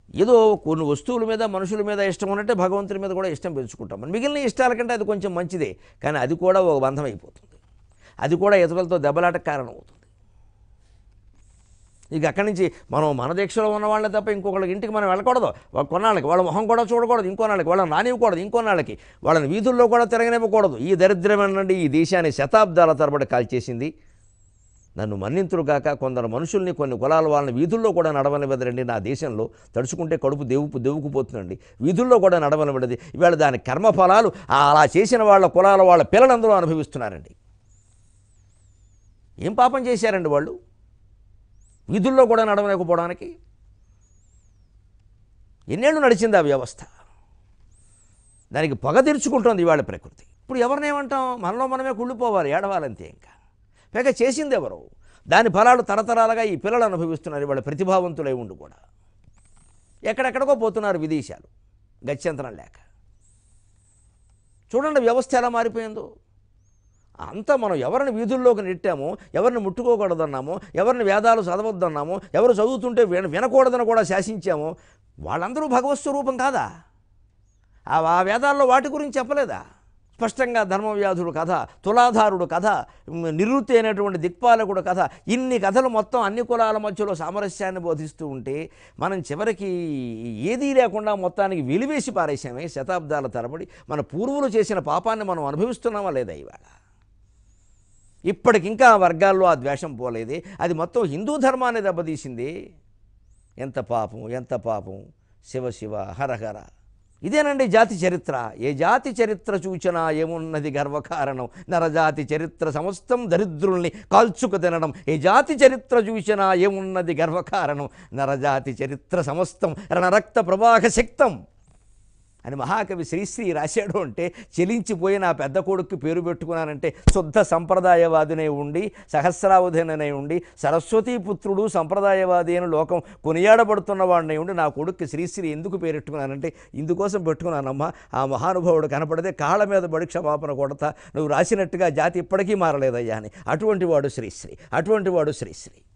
ఏదో కొన్ని వస్తువుల మీద మనుషుల మీద ఇష్టం ఉన్నట్టే భగవంతుడి మీద కూడా ఇష్టం పెంచుకుంటాం మరి మిగిలిన ఇష్టాల కంటే అది కొంచెం మంచిదే కానీ అది కూడా ఒక బంధం అయిపోతుంది అది కూడా ఇతరులతో దెబ్బలాటకు కారణం అవుతుంది ఇక అక్కడి నుంచి మనం మన దీక్షలో ఉన్న వాళ్ళే తప్ప ఇంకొకళ్ళకి ఇంటికి మనం వెళ్ళకూడదు వాళ్ళ కొన్నాళ్ళకి వాళ్ళ మొహం కూడా చూడకూడదు ఇంకొన్నాళ్ళకి వాళ్ళని రానివ్వకూడదు ఇంకొన్నాళ్ళకి వాళ్ళని వీధుల్లో కూడా తిరగనివ్వకూడదు ఈ దరిద్రమేనండి ఈ దేశాన్ని శతాబ్దాల తరబడి కాల్చేసింది నన్ను మన్నింతురుగాక కొందరు మనుషుల్ని కొన్ని కులాల వాళ్ళని వీధుల్లో కూడా నడవనివ్వదండి నా దేశంలో తడుచుకుంటే కడుపు దేవుపు దేవుకుపోతుందండి వీధుల్లో కూడా నడవనివ్వడది ఇవాళ దాని కర్మఫలాలు ఆ అలా చేసిన వాళ్ళ కులాల వాళ్ళ పిల్లలందరూ అనుభవిస్తున్నారండి ఏం పాపం చేశారండి వాళ్ళు వీధుల్లో కూడా నడవలేకపోవడానికి ఎన్నేళ్ళు నడిచింది ఆ వ్యవస్థ దానికి పొగ తెరుచుకుంటోంది ఇవాళ ప్రకృతి ఇప్పుడు ఎవరినేమంటాం మనలో మనమే కుళ్ళిపోవాలి ఏడవాలంతే ఇంకా పైగా చేసింది ఎవరు దాని ఫలాలు తరతరాలుగా ఈ పిల్లలు అనుభవిస్తున్నారు ఇవాళ ప్రతిభావంతులై ఉండి కూడా ఎక్కడెక్కడికో పోతున్నారు విదేశాలు గత్యంతరం లేక చూడండి వ్యవస్థ ఎలా మారిపోయిందో అంతా మనం ఎవరిని వీధుల్లోకి నెట్టామో ఎవరిని ముట్టుకోకూడదన్నామో ఎవరిని వేదాలు చదవద్దన్నామో ఎవరు చదువుతుంటే విన వినకూడదని కూడా శాసించామో వాళ్ళందరూ భగవత్ స్వరూపం కాదా ఆ ఆ వేదాల్లో వాటి గురించి చెప్పలేదా స్పష్టంగా ధర్మవ్యాధుడు కథ తులాధారుడు కథ ఉమ్, నివృత్తి అయినటువంటి దిక్పాలకుడు కథ ఇన్ని కథలు మొత్తం అన్ని కులాల మధ్యలో సామరస్యాన్ని బోధిస్తూ ఉంటే మనం చివరికి ఏదీ లేకుండా మొత్తానికి వెలివేసి పారేసామే శతాబ్దాల తరబడి మన పూర్వులు చేసిన పాపాన్ని మనం అనుభవిస్తున్నామా లేదా ఇవాళ ఇప్పటికింకా ఆ వర్గాల్లో ఆ ద్వేషం పోలేదే అది మొత్తం హిందూ ధర్మాన్ని దెబ్బతీసింది ఎంత పాపం ఎంత పాపం శివ శివ హర హర ఇదేనండి జాతి చరిత్ర ఏ జాతి చరిత్ర చూచినా ఏమున్నది గర్వకారణం నరజాతి చరిత్ర సమస్తం దరిద్రుల్ని కాల్చుకు తినడం ఏ జాతి చరిత్ర చూచినా ఏమున్నది గర్వకారణం నరజాతి చరిత్ర సమస్తం రణరక్త ప్రవాహ శక్తం అని మహాకవి శ్రీశ్రీ రాశాడు అంటే చెలించిపోయి నా పెద్ద కొడుక్కి పేరు పెట్టుకున్నానంటే శుద్ధ సంప్రదాయవాదినే ఉండి సహస్రావధినై ఉండి సరస్వతీ పుత్రుడు సంప్రదాయవాది అని లోకం కొనియాడబడుతున్న వాడినై ఉండి నా కొడుక్కి శ్రీశ్రీ ఎందుకు పేరెట్టుకున్నానంటే ఇందుకోసం పెట్టుకున్నానమ్మా ఆ మహానుభావుడు కనపడితే కాళ్ళ మీద బడి క్షమాపణ కొడతా నువ్వు రాసినట్టుగా జాతి ఇప్పటికీ మారలేదయ్యా అని అటువంటి వాడు శ్రీశ్రీ అటువంటి వాడు శ్రీశ్రీ